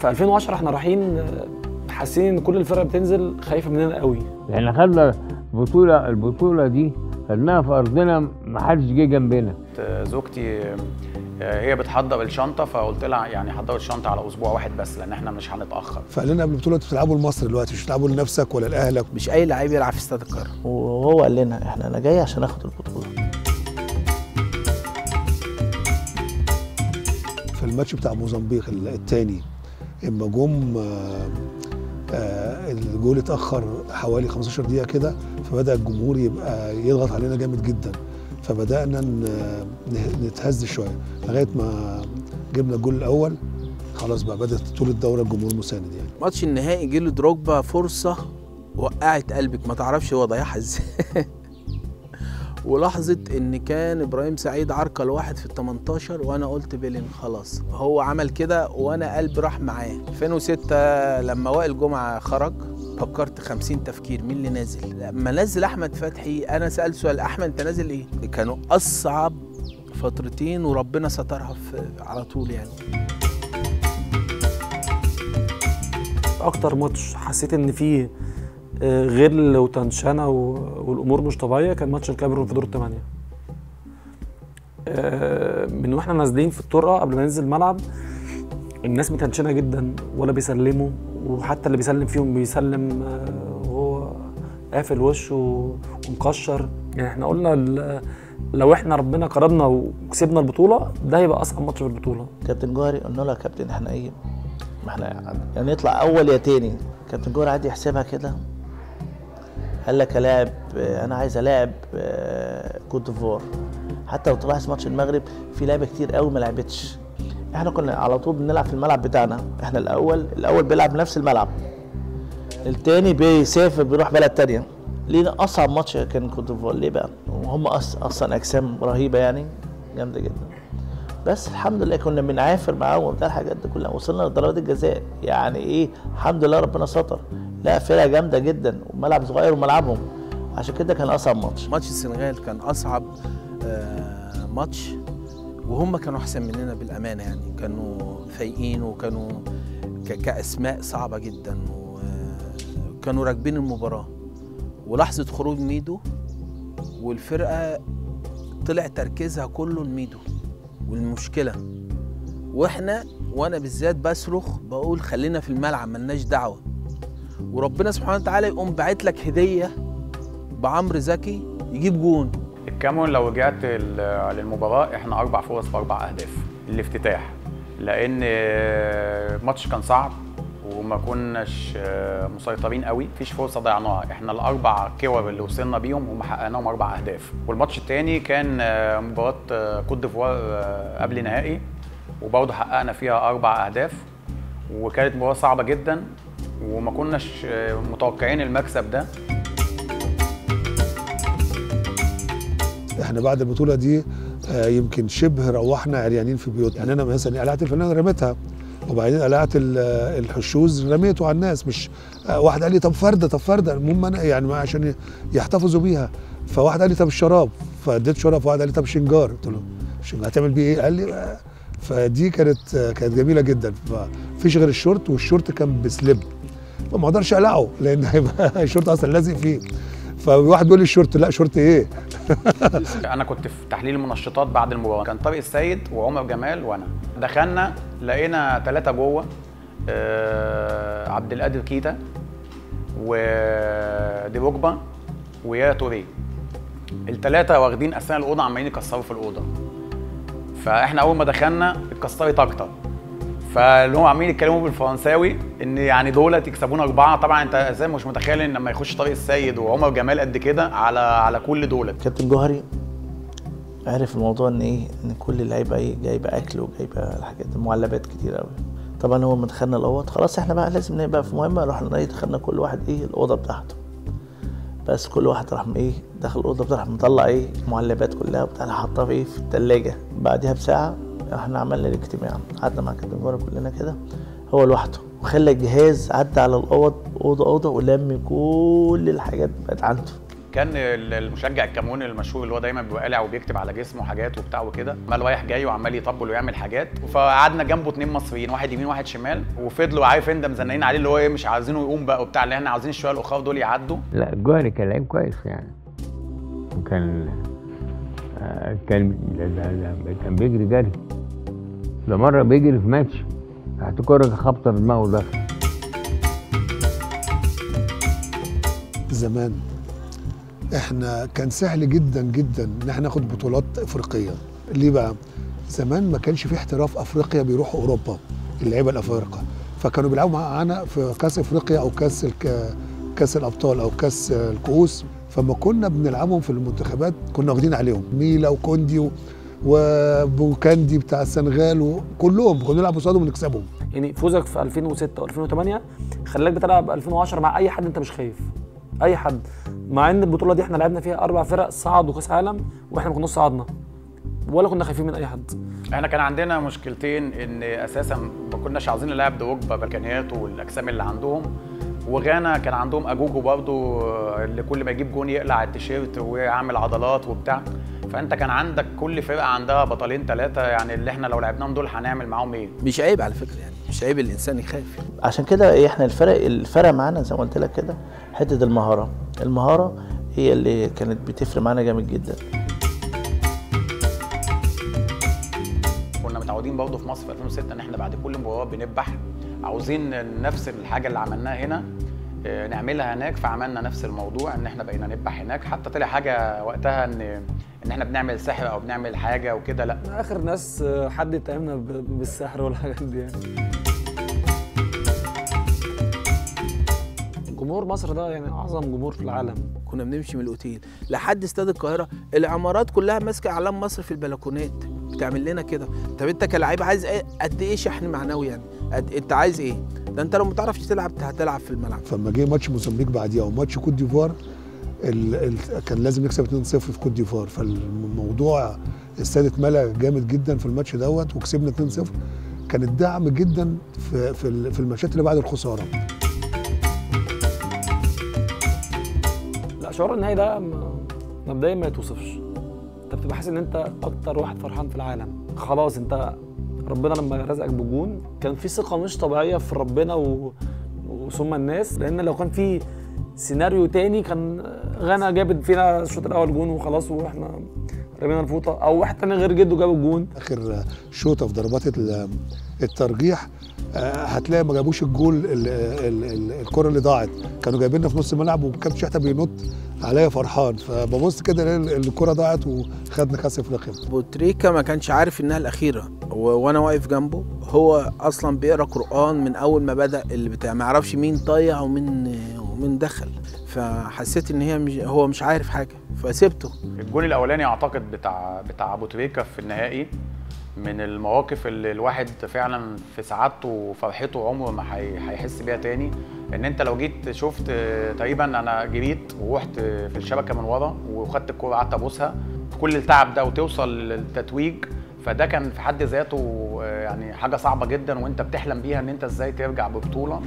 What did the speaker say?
في 2010 احنا رايحين آه، حاسين ان كل الفرق بتنزل خايفه مننا قوي احنا خدنا البطولة البطولة دي خدناها في أرضنا محدش جه جنبنا زوجتي آه، هي بتحضر الشنطه فقلت لها يعني حضروا الشنطه على اسبوع واحد بس لان احنا مش هنتاخر فقال لنا قبل البطوله انتوا بتلعبوا لمصر دلوقتي مش بتلعبوا لنفسك ولا لاهلك مش اي لعيب يلعب في استاد القاهره وهو قال لنا احنا انا جاي عشان اخد البطوله في الماتش بتاع موزمبيق الثاني اما جم آه، آه، الجول اتاخر حوالي 15 دقيقه كده فبدا الجمهور يبقى يضغط علينا جامد جدا فبدانا ن- نه- نتهز شويه لغايه ما جبنا الجول الاول خلاص بقى بدات طول الدوره الجمهور مساند يعني ماتش النهائي جه له دروجبا فرصه وقعت قلبك ما تعرفش هو ضيعها ازاي ولحظة إن كان إبراهيم سعيد عرقل واحد في ال 18 وأنا قلت بيلين خلاص هو عمل كده وأنا قلبي راح معاه 2006 لما وائل جمعة خرج فكرت 50 تفكير مين اللي نازل لما نزل أحمد فتحي أنا سألت سؤال أحمد أنت نازل إيه؟ كانوا أصعب فترتين وربنا سترها في على طول يعني اكتر ماتش حسيت ان فيه آه، غل وتنشنه و- والامور مش طبيعيه كان ماتش الكاميرون في دور الثمانيه آه، من واحنا نازلين في الطرقه قبل ما ننزل الملعب الناس متنشنه جدا ولا بيسلموا وحتى اللي بيسلم فيهم بيسلم آه، وهو قافل وشه ومكشر يعني احنا قلنا ال- لو احنا ربنا كرمنا وكسبنا البطوله ده هيبقى اصعب ماتش في البطوله كابتن جوهري قلنا له يا كابتن احنا ايه ما احنا يعني نطلع اول يا تاني كابتن جوهري قعد يحسبها كده قال لك الاعب انا عايز الاعب آه، كوت ديفوار حتى لو تلاحظ ماتش المغرب في لعيبه كتير قوي ما لعبتش احنا كنا على طول بنلعب في الملعب بتاعنا احنا الاول الاول بيلعب نفس الملعب التاني بيسافر بيروح بلد تانية لينا اصعب ماتش كان كوت ديفوار ليه بقى وهم أص- اصلا اجسام رهيبه يعني جامده جدا بس الحمد لله كنا بنعافر معاهم وبتاع الحاجات دي كلها وصلنا لضربات الجزاء يعني ايه الحمد لله ربنا ستر لا فرقه جامده جدا وملعب صغير وملعبهم عشان كده كان اصعب ماتش ماتش السنغال كان اصعب آه ماتش وهم كانوا احسن مننا بالامانه يعني كانوا فايقين وكانوا ك- كاسماء صعبه جدا وكانوا راكبين المباراه ولحظه خروج ميدو والفرقه طلع تركيزها كله لميدو والمشكله واحنا وانا بالذات بصرخ بقول خلينا في الملعب ملناش دعوه وربنا سبحانه وتعالى يقوم باعت لك هديه بعمرو زكي يجيب جون الكاميرون لو رجعت ال- للمباراه احنا اربع فرص في اربع اهداف الافتتاح لان الماتش كان صعب وما كناش آه، مسيطرين قوي مفيش فرصه ضيعناها احنا الاربع كور اللي وصلنا بيهم هم حققناهم اربع اهداف والماتش الثاني كان آه، مباراه آه، كوت ديفوار آه، قبل نهائي وبرضه حققنا فيها اربع اهداف وكانت مباراه صعبه جدا وما كناش آه، متوقعين المكسب ده احنا بعد البطوله دي آه، يمكن شبه روحنا عريانين في بيوتنا يعني انا مثلا قلعت الفنانه رميتها وبعدين قلعت ال- الحشوز رميته على الناس مش آه، واحد قال لي طب فرده طب فرده المهم انا يعني ما عشان يحتفظوا بيها فواحد قال لي طب الشراب فاديت شراب فواحد قال لي طب شنجار قلت له شنجار هتعمل بيه ايه؟ قال لي آه. فدي كانت آه، كانت جميله جدا مفيش غير الشورت والشورت كان بسليب فما اقدرش اقلعه لان هيبقى الشورت اصلا لازق فيه فواحد بيقول لي الشورت لا شورت ايه؟ انا كنت في تحليل المنشطات بعد المباراه كان طارق السيد وعمر جمال وانا دخلنا لقينا ثلاثه جوه آه عبد القادر كيتا وديبوجبا ويا توريه الثلاثه واخدين اثناء الاوضه عمالين يكسروا في الاوضه فاحنا اول ما دخلنا اتكسرت اكتر فاللي هم عمالين يتكلموا بالفرنساوي ان يعني دولت يكسبونا اربعه طبعا انت ازاي مش متخيل ان لما يخش طارق السيد وعمر جمال قد كده على على كل دولت كابتن جوهري عرف الموضوع ان ايه ان كل اللعيبه ايه جايبه اكل وجايبه الحاجات معلبات كتير قوي طبعا هو لما دخلنا الاوض خلاص احنا بقى لازم نبقى في مهمه رحنا ايه دخلنا كل واحد ايه الاوضه بتاعته بس كل واحد راح ايه دخل الاوضه بتاعه راح مطلع ايه المعلبات كلها وبتاع حطها في ايه في الثلاجه بعدها بساعه احنا عملنا الاجتماع قعدنا مع كابتن جوهري كلنا كده هو لوحده وخلى الجهاز عدى على الاوض اوضه اوضه ولم كل الحاجات بقت عنده كان ال- المشجع الكاموني المشهور اللي هو دايما بيبقى قالع وبيكتب على جسمه حاجات وبتاع وكده عمال رايح جاي وعمال يطبل ويعمل حاجات فقعدنا جنبه اتنين مصريين واحد يمين واحد شمال وفضلوا عارف انت مزنقين عليه اللي هو ايه مش عايزينه يقوم بقى وبتاع اللي احنا عاوزين الشويه الاخر دول يعدوا لا الجوهري كان لعيب كويس يعني وكان آه، كان ده ده ده كان بيجري جري ده مرة بيجري في ماتش تحت كرة خبطة في دماغه ودخل زمان احنا كان سهل جدا جدا ان احنا ناخد بطولات افريقيه ليه بقى زمان ما كانش في احتراف افريقيا بيروحوا اوروبا اللعيبه الافارقه فكانوا بيلعبوا معانا في كاس افريقيا او كاس الك... كاس الابطال او كاس الكؤوس فما كنا بنلعبهم في المنتخبات كنا واخدين عليهم ميلا وكوندي و... وبوكاندي بتاع السنغال وكلهم كنا نلعب قصادهم ونكسبهم يعني فوزك في 2006 و2008 خلاك بتلعب 2010 مع اي حد انت مش خايف اي حد مع ان البطوله دي احنا لعبنا فيها اربع فرق صعدوا كاس عالم واحنا ما كناش صعدنا ولا كنا خايفين من اي حد احنا كان عندنا مشكلتين ان اساسا ما كناش عاوزين نلعب دروجبا بامكانياته والاجسام اللي عندهم وغانا كان عندهم اجوجو برضو اللي كل ما يجيب جون يقلع التيشيرت ويعمل عضلات وبتاع فانت كان عندك كل فرقه عندها بطلين ثلاثه يعني اللي احنا لو لعبناهم دول هنعمل معاهم ايه مش عيب على فكره يعني مش عيب الانسان يخاف يعني. عشان كده إيه احنا الفرق الفرق معانا زي ما قلت لك كده حته المهاره المهاره هي اللي كانت بتفرق معانا جامد جدا كنا متعودين برضه في مصر في 2006 ان احنا بعد كل مباراه بنذبح عاوزين نفس الحاجه اللي عملناها هنا آه، نعملها هناك فعملنا نفس الموضوع ان احنا بقينا نذبح هناك حتى طلع حاجه وقتها ان ان احنا بنعمل سحر او بنعمل حاجه وكده لا احنا اخر ناس آه، حد اتهمنا ب- بالسحر والحاجات دي يعني جمهور مصر ده يعني اعظم جمهور في العالم كنا بنمشي من الاوتيل لحد استاد القاهره العمارات كلها ماسكه اعلام مصر في البلكونات بتعمل لنا كده طب انت كلاعب عايز ايه قد ايه شحن معنوي يعني قد انت عايز ايه ده انت لو ما تعرفش تلعب هتلعب في الملعب فلما جه ماتش موزمبيق بعديها وماتش كوت ديفوار ال... ال... كان لازم نكسب 2-0 في كوت ديفوار فالموضوع الاستاد اتملى جامد جدا في الماتش دوت وكسبنا 2-0 كان الدعم جدا في في, ال- في الماتشات اللي بعد الخساره لا شعور النهائي ده م- مبدئيا ما يتوصفش انت بتبقى حاسس ان انت اكتر واحد فرحان في العالم خلاص انت ربنا لما رزقك بجون كان في ثقه مش طبيعيه في ربنا و... وثم الناس لان لو كان في سيناريو تاني كان غانا جابت فينا الشوط الاول جون وخلاص واحنا رمينا الفوطه او واحد تاني غير جده جاب الجون اخر شوطه في ضربات ال- الترجيح آه، هتلاقي ما جابوش الجول ال- ال- ال- الكره اللي ضاعت كانوا جايبيننا في نص الملعب وكابتن شحته بينط عليا فرحان فببص كده الاقي ال- الكره ضاعت وخدنا كاس افريقيا بوتريكا ما كانش عارف انها الاخيره و... وانا واقف جنبه هو اصلا بيقرا قران من اول ما بدا اللي بتاع ما يعرفش مين طايع ومين ومين دخل فحسيت ان هي مش هو مش عارف حاجه فسبته الجون الاولاني اعتقد بتاع بتاع ابو تريكه في النهائي من المواقف اللي الواحد فعلا في سعادته وفرحته عمره ما هي- هيحس بيها تاني ان انت لو جيت شفت آه، تقريبا انا جريت ورحت في الشبكه من ورا وخدت الكوره قعدت ابوسها كل التعب ده وتوصل للتتويج فده كان في حد ذاته آه، يعني حاجه صعبه جدا وانت بتحلم بيها ان انت ازاي ترجع ببطوله